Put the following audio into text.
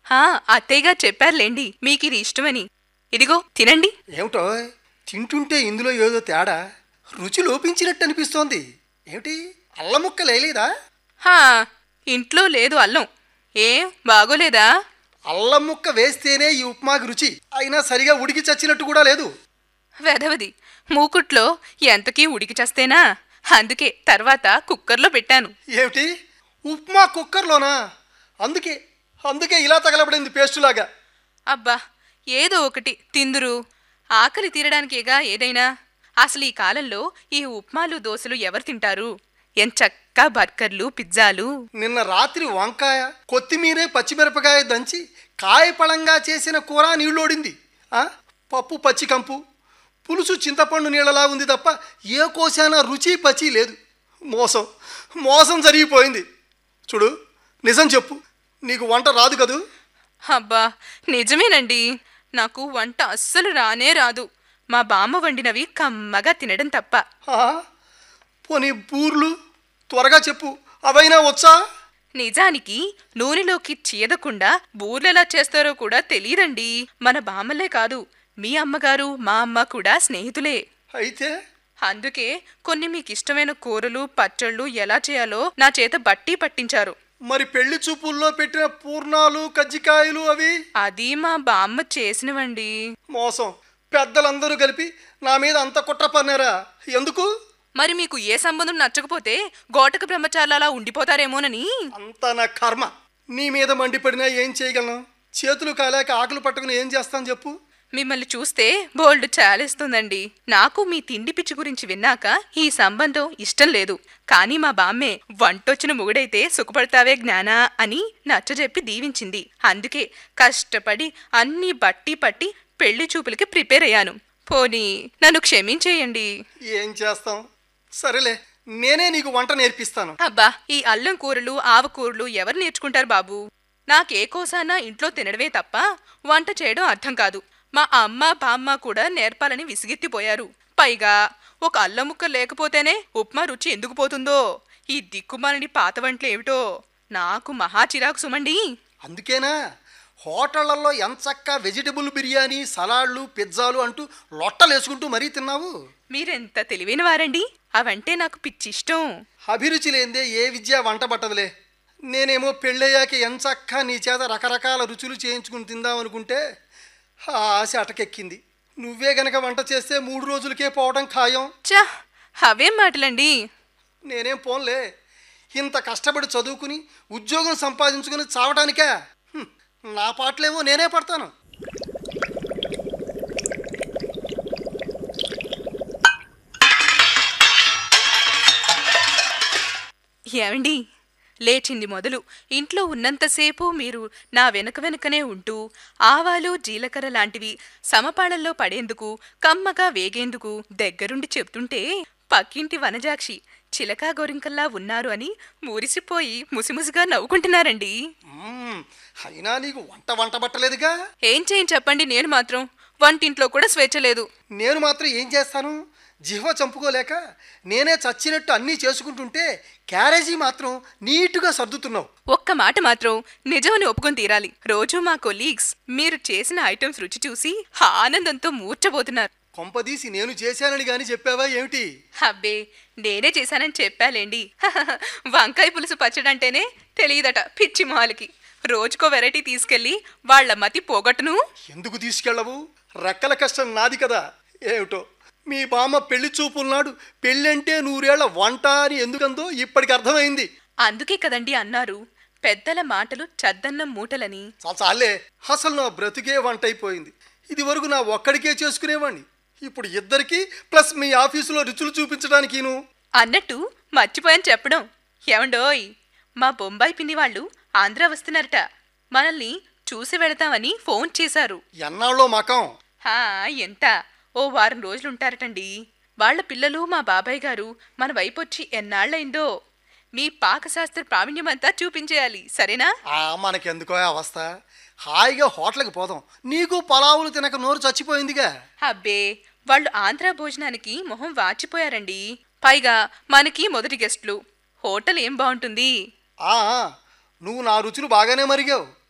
హా అత్తయ్యగా చెప్పారులేండి మీకిది ఇష్టమని ఇదిగో తినండి ఏమిటో తింటుంటే ఇందులో ఏదో తేడా రుచి లోపించినట్టు అనిపిస్తోంది ఏమిటి అల్లం ముక్క లేలేదా హా ఇంట్లో లేదు అల్లం ఏం బాగోలేదా అల్లం ముక్క వేస్తేనే ఈ ఉప్మాకి రుచి అయినా సరిగా ఉడికి చచ్చినట్టు కూడా లేదు వెధవది మూకుట్లో ఎంతకీ ఉడికి చస్తేనా అందుకే తర్వాత కుక్కర్లో పెట్టాను ఏమిటి ఉప్మా కుక్కర్లోనా అందుకే అందుకే ఇలా తగలబడింది పేస్టులాగా అబ్బా ఏదో ఒకటి తిందురు ఆకలి తీరడానికేగా ఏదైనా అసలు ఈ కాలంలో ఈ ఉప్మాలు దోశలు ఎవరు తింటారు ఎంచక్కా బర్గర్లు పిజ్జాలు నిన్న రాత్రి వంకాయ కొత్తిమీరే పచ్చిమిరపకాయ దంచి కాయపళంగా చేసిన కూర నీళ్ళోడింది ఆ? పప్పు పచ్చి కంపు పులుసు చింతపండు నీళ్ళలా ఉంది తప్ప ఏ కోసానా రుచి పచి లేదు మోసం మోసం జరిగిపోయింది చూడు నిజం చెప్పు నీకు వంట రాదు కదూ అబ్బా నిజమేనండి నాకు వంట అస్సలు రానే రాదు మా బామ్మ వండినవి కమ్మగా తినడం తప్ప ఆ? పోనీ బూర్లు త్వరగా చెప్పు అవైనా వచ్చా నిజానికి నూనెలోకి చీదకుండా బూర్లెలా చేస్తారో కూడా తెలియదండి మన బామ్మలే కాదు మీ అమ్మగారు మా అమ్మ కూడా స్నేహితులే అయితే అందుకే కొన్ని మీకు ఇష్టమైన కూరలు పచ్చళ్ళు ఎలా చేయాలో నా చేత బట్టి పట్టించారు మరి పెళ్లి చూపుల్లో పెట్టిన పూర్ణాలు కజ్జికాయలు అవి అది మా బామ్మ చేసినవండి మోసం పెద్దలందరూ కలిపి నా మీద అంత కుట్ర పన్నారా ఎందుకు మరి మీకు ఏ సంబంధం నచ్చకపోతే గోటక బ్రహ్మచారులలా ఉండిపోతారేమోనని అంతా నా కర్మ నీ మీద మండిపడినా ఏం చేయగలను చేతులు కాలేక ఆకులు పట్టుకుని ఏం చేస్తాను చెప్పు మిమ్మల్ని చూస్తే బోల్డ్ చాలేస్తుందండి నాకు మీ తిండి పిచ్చి గురించి విన్నాక ఈ సంబంధం ఇష్టం లేదు కానీ మా బామ్మే వంటొచ్చిన మొగుడైతే సుఖపడతావే జ్ఞానా అని నచ్చజెప్పి దీవించింది అందుకే కష్టపడి అన్నీ బట్టి పట్టి పెళ్లి చూపులకి ప్రిపేర్ అయ్యాను పోనీ నన్ను క్షమించేయండి ఏం చేస్తాం సరేలే నేనే నీకు వంట నేర్పిస్తాను అబ్బా ఈ అల్లం కూరలు ఆవకూరలు ఎవరు నేర్చుకుంటారు బాబు నాకే కోసానా ఇంట్లో తినడమే తప్ప వంట చేయడం అర్థం కాదు మా అమ్మ బామ్మ కూడా నేర్పాలని విసిగెత్తిపోయారు పైగా ఒక అల్లం ముక్క లేకపోతేనే ఉప్మా రుచి ఎందుకు పోతుందో ఈ దిక్కుమాలని పాత వంటలు ఏమిటో నాకు మహా చిరాకు సుమండి అందుకేనా హోటళ్లలో ఎంచక్క వెజిటబుల్ బిర్యానీ సలాడ్లు పిజ్జాలు అంటూ లొట్టలేసుకుంటూ మరీ తిన్నావు మీరెంత తెలివైన వారండి అవంటే నాకు పిచ్చిష్టం అభిరుచి లేందే ఏ విద్య వంట పట్టదులే నేనేమో పెళ్ళయ్యాక ఎంచక్క నీ చేత రకరకాల రుచులు చేయించుకుని తిందామనుకుంటే ఆ ఆశ అటకెక్కింది నువ్వే గనక వంట చేస్తే మూడు రోజులకే పోవడం ఖాయం చా అవేం మాటలండి నేనేం పోన్లే ఇంత కష్టపడి చదువుకుని ఉద్యోగం సంపాదించుకుని చావటానికా హ్మ్, నా పాటలేమో నేనే పడతాను ఏమండి లేచింది మొదలు ఇంట్లో ఉన్నంతసేపు మీరు నా వెనక వెనుకనే ఉంటూ ఆవాలు జీలకర్ర లాంటివి సమపాళల్లో పడేందుకు కమ్మగా వేగేందుకు దగ్గరుండి చెప్తుంటే పక్కింటి వనజాక్షి చిలకా గోరింకల్లా ఉన్నారు అని మురిసిపోయి ముసిముసిగా నవ్వుకుంటున్నారండి మ్మ్, అయినా నీకు వంట వంట పట్టలేదుగా ఏం చేయని చెప్పండి నేను మాత్రం వంటింట్లో కూడా స్వేచ్ఛ లేదు నేను మాత్రం ఏం చేస్తాను జిహ్వ చంపుకోలేక నేనే చచ్చినట్టు అన్నీ చేసుకుంటుంటే క్యారేజీ మాత్రం నీటుగా సర్దుతున్నావు ఒక్క మాట మాత్రం నిజమని ఒప్పుకొని తీరాలి రోజు మా కొలీగ్స్ మీరు చేసిన ఐటమ్స్ రుచి చూసి ఆనందంతో మూర్చబోతున్నారు కొంపదీసి నేను చేశానని గాని చెప్పావా ఏమిటి అబ్బే నేనే చేశానని చెప్పాలేండి వంకాయ పులుసు పచ్చడంటేనే తెలియదట పిచ్చి మాలకి రోజుకో వెరైటీ తీసుకెళ్ళి వాళ్ళ మతి పోగొట్టును ఎందుకు తీసుకెళ్ళవు రెక్కల కష్టం నాది కదా ఏమిటో మీ బామ్మ పెళ్లి చూపుల నాడు పెళ్ళంటే నూరేళ్ల వంట అని ఎందుకందో ఇప్పటికి అర్థమైంది అందుకే కదండి అన్నారు పెద్దల మాటలు చద్దన్నం మూటలని చాలా చాలే అసలు నా బ్రతుకే వంట అయిపోయింది ఇది వరకు నా ఒక్కడికే చేసుకునేవాణ్ణి ఇప్పుడు ఇద్దరికి ప్లస్ మీ ఆఫీసులో రుచులు చూపించడానికిను అన్నట్టు మర్చిపోయాను చెప్పడం ఏమండోయ్ మా బొంబాయి పిన్ని వాళ్ళు ఆంధ్ర వస్తున్నారట మనల్ని చూసి వెళతామని ఫోన్ చేశారు ఎన్నాళ్ళో మకం హా ఎంత ఓ వారం రోజులుంటారటండి వాళ్ళ పిల్లలు మా బాబాయ్ గారు మన వైపొచ్చి ఎన్నాళ్ళైందో మీ పాకశాస్త్ర ప్రావీణ్యమంతా చూపించేయాలి సరేనా ఆ మనకెందుకో ఆ అవస్థ హాయిగా హోటల్కి పోదాం నీకు పలావులు తినక నోరు చచ్చిపోయిందిగా అబ్బే వాళ్ళు ఆంధ్ర భోజనానికి మొహం వాచిపోయారండి పైగా మనకి మొదటి గెస్ట్లు హోటల్ ఏం బాగుంటుంది ఆ ఆ, నువ్వు నా రుచులు బాగానే మరిగావు